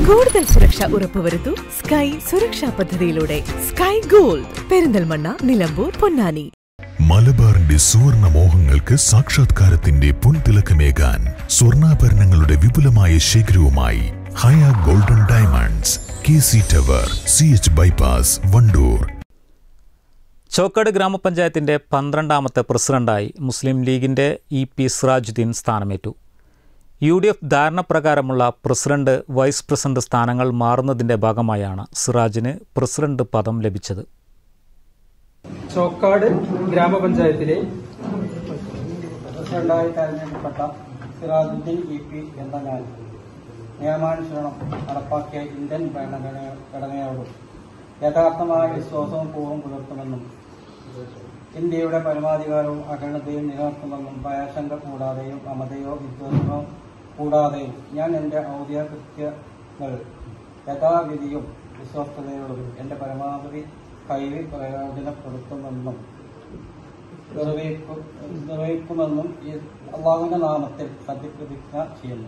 കൂടുതൽ സുരക്ഷ ഉറപ്പുവരുത്തൂ സ്കൈ സുരക്ഷാ പദ്ധതിയിലൂടെ സ്കൈ ഗോൾഡ് പെരിന്തൽമണ്ണ നിലമ്പൂർ പൊന്നാനി മലബാറിന്റെ സുവർണ മോഹങ്ങൾക്ക് സാക്ഷാത്കാരത്തിന്റെ പൊൻതിളക്കമേകാൻ സ്വർണ്ണാഭരണങ്ങളുടെ വിപുലമായ ശേഖരവുമായി Haya golden diamonds K C tower C H bypass Wandoor Chokkad ഗ്രാമപഞ്ചായത്തിൻ്റെ പന്ത്രണ്ടാമത്തെ പ്രസിഡന്റായി മുസ്ലിം ലീഗിൻ്റെ ഇ പി സിറാജുദ്ദീൻ സ്ഥാനമേറ്റു യു ഡി എഫ് ധാരണപ്രകാരമുള്ള പ്രസിഡന്റ് വൈസ് പ്രസിഡന്റ് സ്ഥാനങ്ങൾ മാറുന്നതിൻ്റെ ഭാഗമായാണ് സിറാജിന് പ്രസിഡന്റ് പദം ലഭിച്ചത് ചോക്കാട് ഗ്രാമപഞ്ചായത്തിലെ പ്രസിഡന്റായി തെരഞ്ഞെടുക്കപ്പെട്ട സിറാജുദ്ദീൻ ഇ പി എന്ന ഞാൻ നിയമാനുസരണം നടപ്പാക്കിയ ഇന്ത്യൻ ഭരണഘടന ഘടനയോടും യഥാർത്ഥമായ വിശ്വാസവും പൂർവ്വം പുലർത്തുമെന്നും ഇന്ത്യയുടെ പരമാധികാരവും അഖണ്ഡതയും നിലനിർത്തുമെന്നും ഭയാശങ്ക കൂടാതെയും മമതയോ വിദ്വേഷമോ കൂടാതെയും ഞാൻ എൻ്റെ ഔദ്യോഗികൃത്യങ്ങൾ യഥാവിധിയും വിശ്വസ്തയോടും എൻ്റെ പരമാവധി കഴിവ് പ്രയോജനപ്പെടുത്തുമെന്നും നിർവഹിക്കും നിർവഹിക്കുമെന്നും ഈ അള്ളാഹുവിന്റെ നാമത്തിൽ സത്യപ്രതിജ്ഞ ചെയ്യുന്നു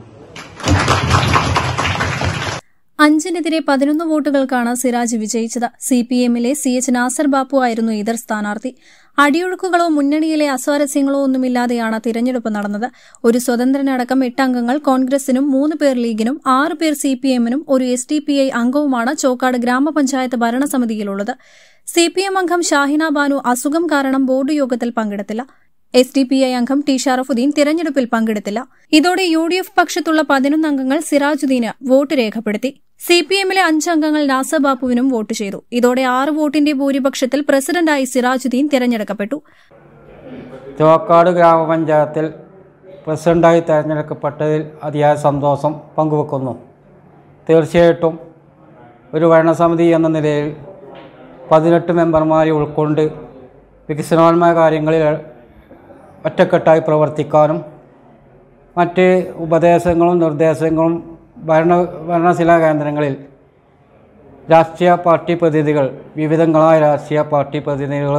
അഞ്ചിനെതിരെ പതിനൊന്ന് വോട്ടുകൾക്കാണ് സിറാജ് വിജയിച്ചത് സി പി എമ്മിലെ സി എച്ച് നാസർ ബാപ്പു ആയിരുന്നു എതിർ സ്ഥാനാർത്ഥി അടിയൊഴുക്കുകളോ മുന്നണിയിലെ അസ്വാരസ്യങ്ങളോ ഒന്നുമില്ലാതെയാണ് തിരഞ്ഞെടുപ്പ് നടന്നത് ഒരു സ്വതന്ത്രനടക്കം എട്ട് അംഗങ്ങൾ കോൺഗ്രസിനും മൂന്ന് പേർ ലീഗിനും ആറ് പേർ സി പി എമ്മിനും ഒരു എസ് ഡി പി ഐ അംഗവുമാണ് ചോക്കാട് ഗ്രാമപഞ്ചായത്ത് ഭരണസമിതിയിലുള്ളത് സി പി എം അംഗം ഷാഹിന ബാനു അസുഖം കാരണം ബോർഡ് യോഗത്തിൽ പങ്കെടുത്തില്ല എസ് ഡി പി ഐ അംഗം ടി ഷറഫുദ്ദീൻ തിരഞ്ഞെടുപ്പിൽ പങ്കെടുത്തില്ല ഇതോടെ യു ഡി എഫ് പക്ഷത്തുള്ള പതിനൊന്ന് അംഗങ്ങൾ സിറാജുദ്ദീന് വോട്ട് രേഖപ്പെടുത്തി സി പി എമ്മിലെ അഞ്ച് അംഗങ്ങൾ നാസർ ബാപ്പുവിനും വോട്ട് ചെയ്തു ഇതോടെ ആറ് വോട്ടിന്റെ ഭൂരിപക്ഷത്തിൽ പ്രസിഡന്റായി സിറാജുദ്ദീൻ തിരഞ്ഞെടുക്കപ്പെട്ടു ചോക്കാട് ഗ്രാമപഞ്ചായത്തിൽ പ്രസിഡന്റായി തെരഞ്ഞെടുക്കപ്പെട്ടതിൽ അതിയായ സന്തോഷം പങ്കുവെക്കുന്നു തീർച്ചയായിട്ടും ഒരു ഭരണസമിതി എന്ന നിലയിൽ പതിനെട്ട് മെമ്പർമാരെ ഉൾക്കൊണ്ട് വികസനോന്മയ കാര്യങ്ങളിൽ ഒറ്റക്കെട്ടായി പ്രവർത്തിക്കാനും മറ്റ് ഉപദേശങ്ങളും നിർദ്ദേശങ്ങളും ഭരണ ഭരണശിലാ കേന്ദ്രങ്ങളിൽ രാഷ്ട്രീയ പാർട്ടി പ്രതിനിധികൾ വിവിധങ്ങളായ രാഷ്ട്രീയ പാർട്ടി പ്രതിനിധികൾ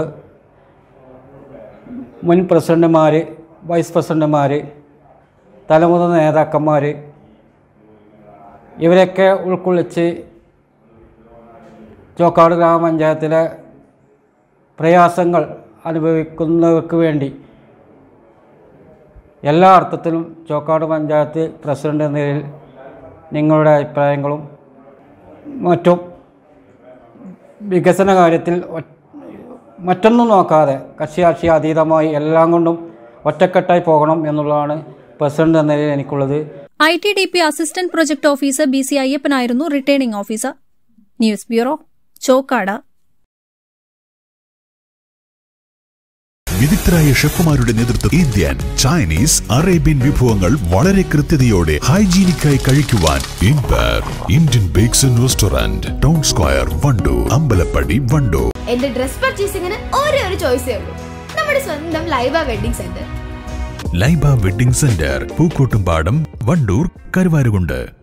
മുൻ പ്രസിഡന്റുമാർ വൈസ് പ്രസിഡന്റുമാർ തലമുതിർന്ന നേതാക്കന്മാർ ഇവരെയൊക്കെ ഉൾക്കൊള്ളിച്ച് ചോക്കാട് ഗ്രാമപഞ്ചായത്തിലെ പ്രയാസങ്ങൾ അനുഭവിക്കുന്നവർക്ക് വേണ്ടി എല്ലാ അർത്ഥത്തിലും ചോക്കാട് പഞ്ചായത്ത് പ്രസിഡന്റ് എന്ന നിലയിൽ നിങ്ങളുടെ അഭിപ്രായങ്ങളും മറ്റും വികസന കാര്യത്തിൽ ഒ- മറ്റൊന്നും നോക്കാതെ കക്ഷി രാഷ്ട്രീയ അതീതമായി എല്ലാം കൊണ്ടും ഒറ്റക്കെട്ടായി പോകണം എന്നുള്ളതാണ് പ്രസിഡന്റ് എന്ന നിലയിൽ എനിക്കുള്ളത് I T D P assistant project officer B C അയ്യപ്പനായിരുന്നു returning officer news bureau Chokkad വിദഗ്ധരായ ഷെഫുമാരുടെ നേതൃത്വം ഇന്ത്യൻ ചൈനീസ് അറേബ്യൻ വിഭവങ്ങൾ വളരെ കൃത്യതയോടെ ഹൈജീനിക്കായി കഴിക്കുവാൻ ഇൻപർ Indian bakes and restaurant town square Wandoor Ambalappadi Wandoor എന്റെ ഡ്രസ് പർച്ചേസിംഗിന് ഒരേ ഒരു ചോയ്സേ ഉള്ളൂ നമ്മുടെ സ്വന്തം Laiba wedding centre Laiba wedding centre Pookkottumpadam Wandoor Karuvarakundu